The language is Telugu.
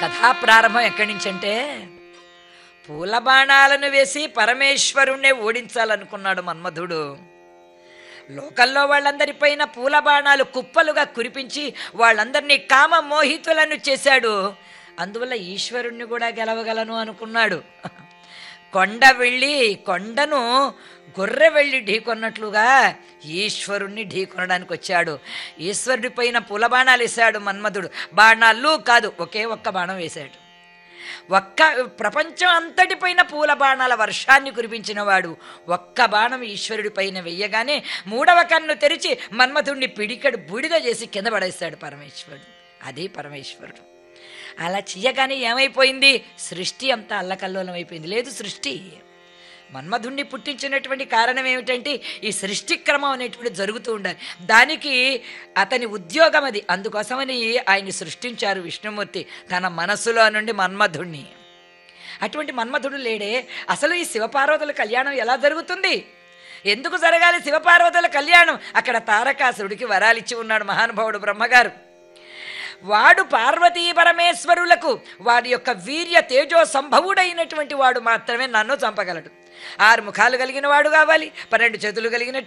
కథా ప్రారంభం ఎక్కడి నుంచి అంటే పూల బాణాలను వేసి పరమేశ్వరుణ్ణే ఓడించాలనుకున్నాడు మన్మధుడు లోకల్లో వాళ్ళందరిపైన పూల బాణాలు కుప్పలుగా కురిపించి వాళ్ళందరినీ కామ మోహితులను చేశాడు అందువల్ల ఈశ్వరుణ్ణి కూడా గెలవగలను అనుకున్నాడు కొండ వెళ్ళి కొండను గొర్రె వెళ్ళి ఢీకొన్నట్లుగా ఈశ్వరుణ్ణి ఢీకొనడానికి వచ్చాడు ఈశ్వరుడి పైన పూల బాణాలు వేశాడు మన్మధుడు బాణాలు కాదు ఒకే ఒక్క బాణం వేశాడు ఒక్క ప్రపంచం అంతటిపైన పూల బాణాల వర్షాన్ని కురిపించినవాడు ఒక్క బాణం ఈశ్వరుడి పైన వెయ్యగానే మూడవ కన్ను తెరిచి మన్మధుడిని పిడికడు బూడిద చేసి కింద పడేస్తాడు పరమేశ్వరుడు అదే పరమేశ్వరుడు అలా చెయ్యగానే ఏమైపోయింది సృష్టి అంతా అల్లకల్లోలం అయిపోయింది లేదు సృష్టి మన్మధుణ్ణి పుట్టించినటువంటి కారణం ఏమిటంటే ఈ సృష్టి క్రమం అనేటువంటి జరుగుతూ ఉండాలి దానికి అతని ఉద్యోగం అది అందుకోసమని ఆయన్ని సృష్టించారు విష్ణుమూర్తి తన మనసులో నుండి మన్మధుణ్ణి అటువంటి మన్మధుడు లేడే అసలు ఈ శివపార్వతుల కళ్యాణం ఎలా జరుగుతుంది ఎందుకు జరగాలి శివపార్వతుల కళ్యాణం అక్కడ తారకాసురుడికి వరాలిచ్చి ఉన్నాడు మహానుభావుడు బ్రహ్మగారు వాడు పార్వతీ పరమేశ్వరులకు వాడి యొక్క వీర్య తేజో సంభవుడైనటువంటి వాడు మాత్రమే నన్ను చంపగలడు ఆరు ముఖాలు కలిగిన వాడు కావాలి పన్నెండు చేతులు కలిగిన